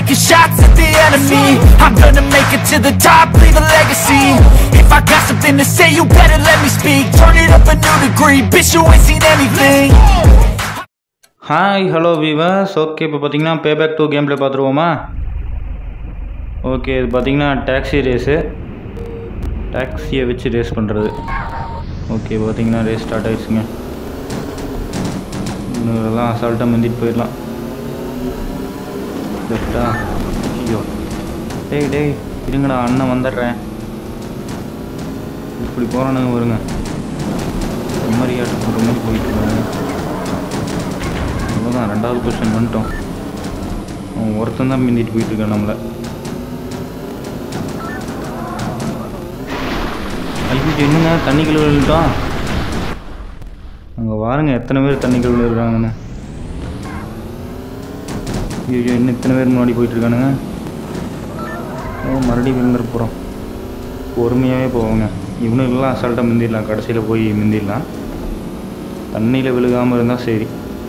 taking shots at the enemy I'm gonna make it to the top, leave a legacy If I got something to say, you better let me speak Turn it up a new degree, bitch you ain't seen anything hi hello viewers okay இப்போ பார்த்தீங்கன்னா payback two game play பார்த்துருவோமா okay இது பார்த்தீங்கன்னா taxi race டாக்ஸியை வச்சு race பண்ணுறது okay பார்த்தீங்கன்னா race start ஆயிடுச்சுங்க இன்னும் இதெல்லாம் அசால்ட்டாக முந்திட்டு போயிடலாம் லெஃப்டா ஐயோ டேய் டேய் இருங்கடா அண்ணன் வந்துடுறேன் இப்படி போகிறானுங்க வருங்க செம்மறியாட்டம் போகிற மாதிரி போயிட்டு இருக்காங்க அவ்வளோதான் ரெண்டாவது கொஸ்டின் வந்துட்டோம் அவன் ஒருத்தன் தான் மிந்திட்டு போயிட்டு இருக்கான் நம்மளை ஐயோ என்னங்க தண்ணிக்குள்ள விழுந்துட்டோம் அங்கே பாருங்க எத்தனை பேர் தண்ணிக்குள்ள விழுறாங்கன்னு ஐயோ இன்னும் இத்தனை பேர் முன்னாடி போயிட்டு இருக்கானுங்க ஓ மறுபடியும் விழுந்துட போகிறோம் பொறுமையாகவே போவாங்க இவனுக்கெல்லாம் அசால்ட்டாக மிந்திடலாம் கடைசியில் போய் மிந்திடலாம் தண்ணியில் விழுகாமல் இருந்தால் சரி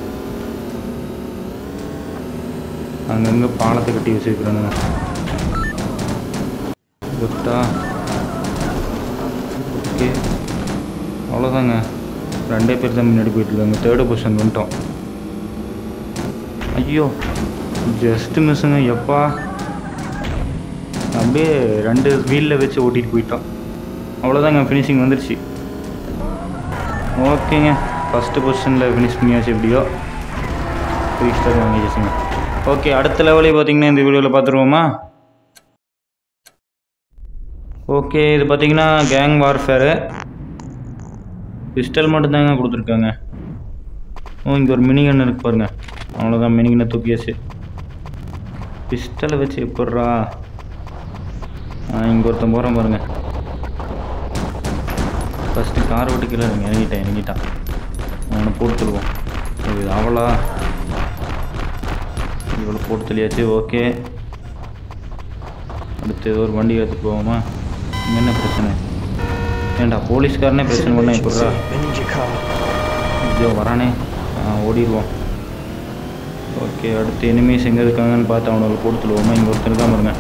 அங்கங்கே பாலத்தை கட்டி வச்சுருக்குறானுங்க குட்டா ஓகே அவ்வளோதாங்க ரெண்டே பேர் தான் முன்னாடி போயிட்டுருக்காங்க தேர்டு பொசிஷன் வந்துட்டோம் ஐயோ ஜஸ்ட் மிஸ்ஸுங்க எப்பா அப்படியே ரெண்டு வீலில் வச்சு ஓட்டிகிட்டு போயிட்டோம் அவ்வளோதாங்க ஃபினிஷிங் வந்துருச்சு ஓகேங்க ஃபஸ்ட்டு பொசிஷனில் ஃபினிஷ் பண்ணியாச்சு எப்படியோ த்ரீ ஸ்டார் வாங்கிடுச்சுங்க ஓகே அடுத்த லெவலே பார்த்தீங்கன்னா இந்த வீடியோவில் பார்த்துருவோமா ஓகே இது பார்த்தீங்கன்னா கேங் வார்ஃபேரு பிஸ்டல் மட்டும்தாங்க கொடுத்துருக்காங்க ஓ இங்கே ஒரு மினி கன் இருக்கு பாருங்க அவ்வளோதான் மினி கன்னை தூக்கியாச்சு பிஸ்டலை வச்சு எப்பட்றா ஆ இங்கே ஒருத்தன் போகிறேன் பாருங்க ஃபஸ்ட்டு கார் ஓட்டு கீழே இறங்கி இறங்கிட்டான் இறங்கிட்டான் அவனை போட்டு தருவோம் இது அவளா இவ்வளோ போட்டு தெளியாச்சு ஓகே அடுத்து ஏதோ ஒரு வண்டி எடுத்துட்டு போவோமா இங்க என்ன பிரச்சனை ஏன்டா போலீஸ்காரனே பிரச்சனை பண்ண எப்படா ஐயோ வரானே ஆ ஓடிடுவோம் ஓகே அடுத்து எனிமீஸ் எங்கே இருக்காங்கன்னு பார்த்து அவனுக்கு போட்டு தருவோமா இங்கே ஒருத்தர் தான் பாருங்க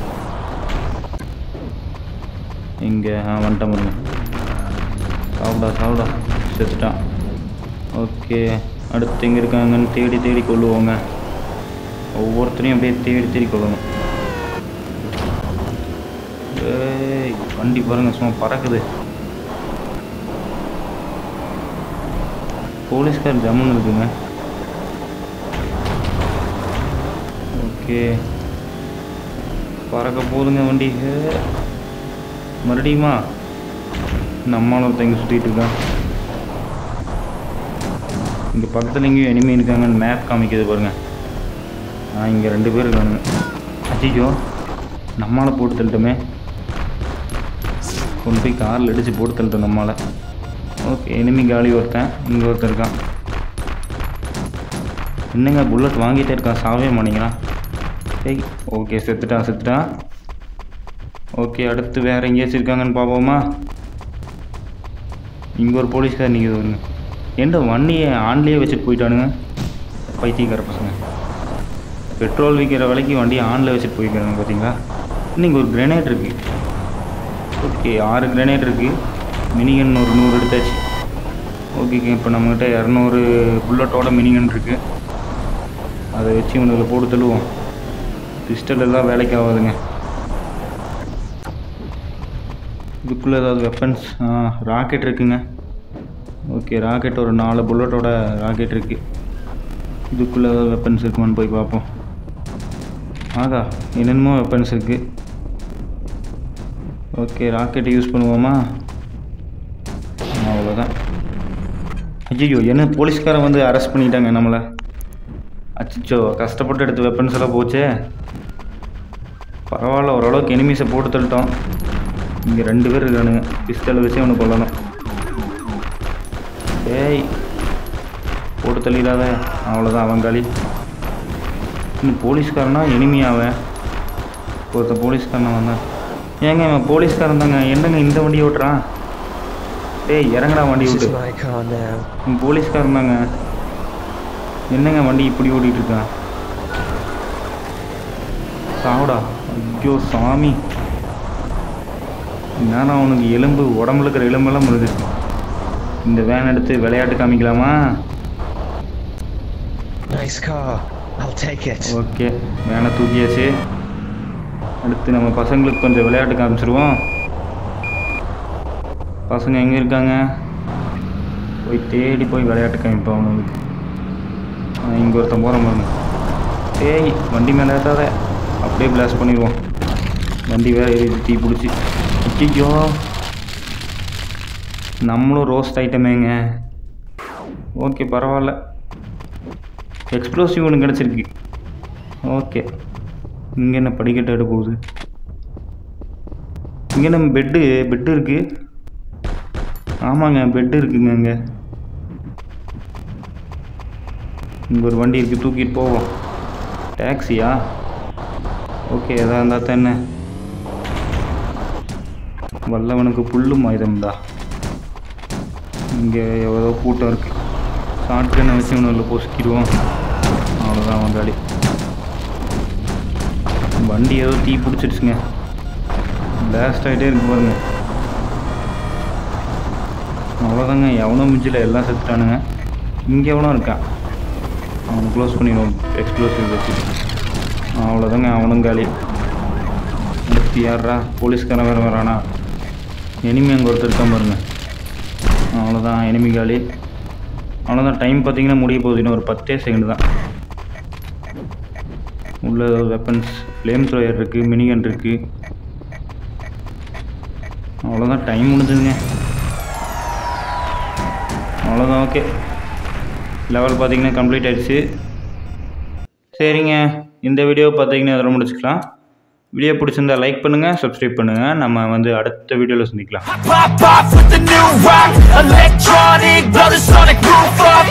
இங்கே ஆ வந்துட்டான் பாருங்க சாப்பிடா சாப்பிடா செத்துட்டான் ஓகே அடுத்து எங்கே இருக்காங்கன்னு தேடி தேடி கொள்ளுவோங்க ஒவ்வொருத்தரையும் அப்படியே தேடி தேடி கொள்ளணும் ஏய் வண்டி பாருங்க சும்மா பறக்குது போலீஸ்கார் ஜம்முன்னு இருக்குங்க ஓகே பறக்க போதுங்க வண்டி ஏ, மறுபடியுமா நம்மளும் ஒருத்தங்க சுற்றிட்டு இருக்கான் இங்கே பக்கத்தில் எங்கேயும் எனிமே இருக்காங்கன்னு மேப் காமிக்குது பாருங்க ஆ இங்கே ரெண்டு பேர் இருக்கானுங்க அஜிஜோ நம்மளை போட்டு தள்ளிட்டோமே கொண்டு போய் காரில் அடித்து போட்டு தள்ளிட்டோம் நம்மளை ஓகே இனிமே காலி ஒருத்தன் இங்கே ஒருத்தன் இருக்கான் என்னங்க புல்லட் வாங்கிட்டே இருக்கான் சாவே மாட்டேங்கிறான் ஏய் ஓகே செத்துட்டான் செத்துட்டான் ஓகே அடுத்து வேறு எங்கேயாச்சும் இருக்காங்கன்னு பார்ப்போமா இங்கே ஒரு போலீஸ்கார் நிற்கிது வருங்க எந்த வண்டியை ஆன்லேயே வச்சுட்டு போயிட்டானுங்க பைத்தியக்கார பசங்க பெட்ரோல் விற்கிற விலைக்கு வண்டியை ஆனில் வச்சுட்டு போய்க்கிறாங்க பார்த்தீங்களா இன்னைக்கு ஒரு கிரனேட் இருக்குது ஓகே ஆறு கிரனேட் இருக்குது மினிகன் ஒரு நூறு எடுத்தாச்சு ஓகேங்க இப்போ நம்மகிட்ட இரநூறு புல்லட்டோட மினிகன் இருக்குது அதை வச்சு இவனுக்கு போட்டு தள்ளுவோம் பிஸ்டல் எல்லாம் வேலைக்கு ஆகாதுங்க இதுக்குள்ளே ஏதாவது வெப்பன்ஸ் ராக்கெட் இருக்குங்க ஓகே ராக்கெட் ஒரு நாலு புல்லட்டோட ராக்கெட் இருக்குது இதுக்குள்ளே ஏதாவது வெப்பன்ஸ் இருக்குமான்னு போய் பார்ப்போம் ஆகா என்னென்னமோ வெப்பன்ஸ் இருக்குது ஓகே ராக்கெட்டை யூஸ் பண்ணுவோமா அவ்வளோதான் ஐயோ என்ன போலீஸ்காரன் வந்து அரெஸ்ட் பண்ணிட்டாங்க நம்மளை அச்சோ கஷ்டப்பட்டு எடுத்த வெப்பன்ஸ் எல்லாம் போச்சே பரவாயில்ல ஓரளவுக்கு எனிமீஸை போட்டு தள்ளிட்டோம் இங்கே ரெண்டு பேர் இருக்கானுங்க பிஸ்டலை வச்சு அவனை கொல்லணும் ஏய் போட்டு தள்ளிடாத அவ்வளோதான் அவன் காலி இன்னும் போலீஸ்காரனா எனிமியாவன் ஒருத்த போலீஸ்காரனா வந்தான் ஏங்க இவன் போலீஸ்காரன் தாங்க என்னங்க இந்த வண்டி ஓட்டுறான் டேய் இறங்கடா வண்டி This விட்டு is my car now. இவன் போலீஸ்காரன் தாங்க என்னங்க வண்டி இப்படி ஓட்டிகிட்டு இருக்கான் சாவுடா ஐயோ சாமி என்னன்னா அவனுக்கு எலும்பு உடம்புல இருக்கிற எலும்பெல்லாம் முழுதுச்சு இந்த வேன் எடுத்து விளையாட்டு காமிக்கலாமா Nice car. I'll take it. Okay வேனை தூக்கியாச்சு அடுத்து நம்ம பசங்களுக்கு கொஞ்சம் விளையாட்டு காமிச்சிருவோம் பசங்க எங்கே இருக்காங்க போய் தேடி போய் விளையாட்டு காமிப்போம் அவனுக்கு இங்கே ஒருத்தன் போகிற பாருங்க டேய் வண்டி மேலே ஏற்றாத அப்படியே பிளாஸ்ட் பண்ணிடுவோம் வண்டி வேற எரியுது தீ பிடிச்சி ஐயோ நம்மளும் ரோஸ்ட் ஐட்டமேங்க ஓகே பரவாயில்ல எக்ஸ்ப்ளோசிவ் ஒன்று கிடச்சிருக்கு ஓகே இங்கே என்ன படிக்கட்டு எடு போகுது இங்கே நம்ம பெட்டு பெட்டு இருக்குது ஆமாங்க பெட்டு இருக்குங்க இங்கே இங்கே ஒரு வண்டி இருக்குது தூக்கிட்டு போவோம் டாக்ஸியா ஓகே எதா இருந்தால் தான் என்ன வல்லவனுக்கு புல்லு ஆயுதம்டா இங்கே எவ்வளோ கூட்டம் இருக்குது ஷார்ட் கண்ணை வச்சு இவனில் பொசுக்கிடுவோம் அவ்வளோதான் வந்தாடி வண்டி ஏதோ தீ பிடிச்சிடுச்சுங்க பிளாஸ்ட் ஆகிட்டே இருக்கு பாருங்க அவ்வளோதாங்க எவனும் மிஞ்சில் எல்லாம் செத்துட்டானுங்க இங்கே எவனோ இருக்கான் அவனை க்ளோஸ் பண்ணிடுவோம் எக்ஸ்ப்ளோசிவ் வச்சு அவ்வளோதாங்க அவனும் காலி அடுத்து யாரா போலீஸ்காரன் வேறு வரானா எனிமி அங்கே ஒருத்தர் இருக்கான் பாருங்க அவ்வளோதான் எனிமி காலி அவ்வளோதான் டைம் பார்த்தீங்கன்னா முடிய போகுது இன்னும் ஒரு பத்தே செகண்ட் தான் உள்ள வெப்பன்ஸ் ஃப்ளேம் த்ரோயர் இருக்குது மினிகன் இருக்குது அவ்வளோதான் டைம் முடிஞ்சுதுங்க அவ்வளோதான் ஓகே லெவல் பார்த்தீங்கன்னா கம்ப்ளீட் ஆயிடுச்சு சரிங்க இந்த வீடியோ பார்த்தீங்கன்னா இதோட முடிச்சுக்கலாம் வீடியோ பிடிச்சிருந்தா லைக் பண்ணுங்கள் சப்ஸ்கிரைப் பண்ணுங்கள் நம்ம வந்து அடுத்த வீடியோவில் சந்திக்கலாம் Pop off with the new rock Electronic, blow the sonic roof up